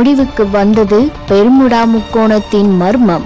முடிவுக்கு வந்தது பெருமுடா முக்கோணத்தின் மர்மம்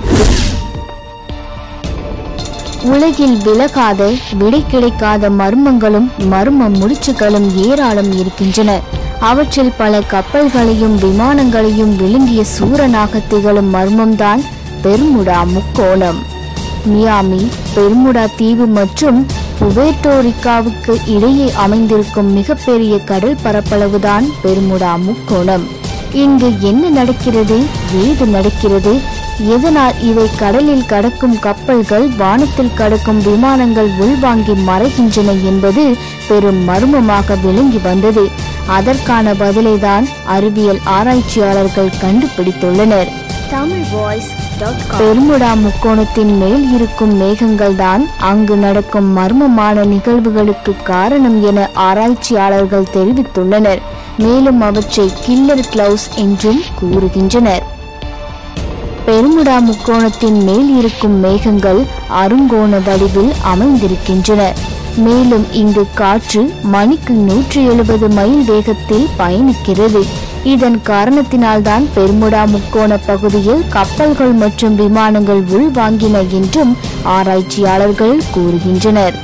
உலகில் விலகாத விடை கிடைக்காத மர்மங்களும் மர்ம முடிச்சுகளும் ஏராளம் இருக்கின்றன அவற்றில் பல கப்பல்களையும் விமானங்களையும் விழுங்கிய சூரனாக திகழும் மர்மம்தான் பெர்முடா முக்கோணம் மியாமி பெர்முடா தீவு மற்றும் புவேர்டோரிக்காவுக்கு இடையே அமைந்திருக்கும் மிகப்பெரிய கடல் பரப்பளவுதான் பெர்முடா முக்கோணம் இங்கு என்ன நடக்கிறது ஏது நடக்கிறது எதனால் இதை கடலில் கடக்கும் கப்பல்கள் வானத்தில் கடக்கும் விமானங்கள் உள்வாங்கி மறைகின்றன என்பது பெரும் மர்மமாக விளங்கி வந்தது அதற்கான பதிலை தான் அறிவியல் ஆராய்ச்சியாளர்கள் கண்டுபிடித்துள்ளனர் தமிழ் வாய்ஸ் பெருமுடா முக்கோணத்தின் மேல் இருக்கும் மேகங்கள் தான் அங்கு நடக்கும் மர்மமான நிகழ்வுகளுக்கு காரணம் என ஆராய்ச்சியாளர்கள் தெரிவித்துள்ளனர் மேலும் அவற்றை கில்லர் கிளவுஸ் என்றும் கூறுகின்றனர் பெருமுடா முக்கோணத்தின் மேல் இருக்கும் மேகங்கள் அருங்கோண வடிவில் அமைந்திருக்கின்றன மேலும் இங்கு காற்று மணிக்கு நூற்றி எழுபது மைல் வேகத்தில் பயணிக்கிறது இதன் காரணத்தினால்தான் பெருமுடா முக்கோண பகுதியில் கப்பல்கள் மற்றும் விமானங்கள் உள்வாங்கின என்றும் ஆராய்ச்சியாளர்கள் கூறுகின்றனர்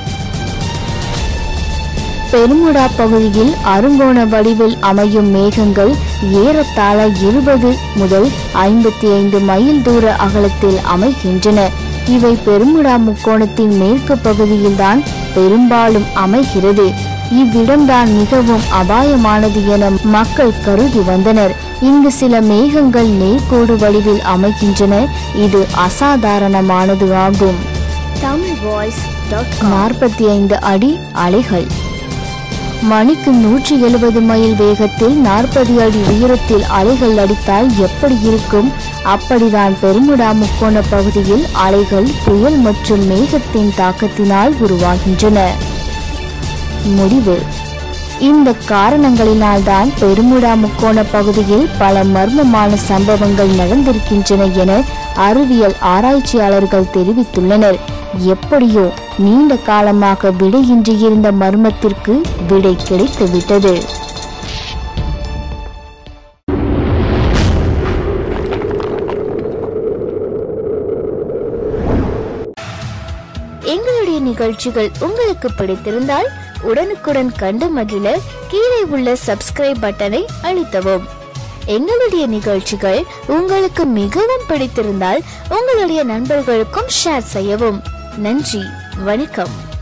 பெருமுடா பகுதியில் அருங்கோண வடிவில் அமையும் மேகங்கள் ஏறத்தாழ இருபது முதல் ஐம்பத்தி ஐந்து மைல் தூர அகலத்தில் அமைகின்றன இவை பெருமுடா முக்கோணத்தின் மேற்கு பகுதியில்தான் பெரும்பாலும் அமைகிறது இவ்விடம்தான் மிகவும் அபாயமானது என மக்கள் கருதி வந்தனர் இங்கு சில மேகங்கள் நேர்கோடு வடிவில் அமைகின்றன இது அசாதாரணமானது ஆகும் தமிழ் வாய்ஸ் நாற்பத்தி ஐந்து அடி அலைகள் மணிக்கு நூற்றி எழுபது மைல் வேகத்தில் நாற்பது அடி உயரத்தில் அலைகள் அடித்தால் எப்படி இருக்கும் அப்படிதான் பெருமுடா முக்கோண பகுதியில் அலைகள் புயல் மற்றும் மேகத்தின் தாக்கத்தினால் உருவாகின்றன முடிவு இந்த காரணங்களினால்தான் பெருமுடா முக்கோண பகுதியில் பல மர்மமான சம்பவங்கள் நடந்திருக்கின்றன என அறிவியல் ஆராய்ச்சியாளர்கள் தெரிவித்துள்ளனர் எப்படியோ நீண்ட காலமாக விடையின்றி இருந்த மர்மத்திற்கு விடை கிடைத்துவிட்டது எங்களுடைய நிகழ்ச்சிகள் உங்களுக்கு பிடித்திருந்தால் உடனுக்குடன் கண்டு மகிழ கீழே உள்ள சப்ஸ்கிரைப் பட்டனை அழுத்தவும் எங்களுடைய நிகழ்ச்சிகள் உங்களுக்கு மிகவும் பிடித்திருந்தால் உங்களுடைய நண்பர்களுக்கும் ஷேர் செய்யவும் நன்றி வணக்கம்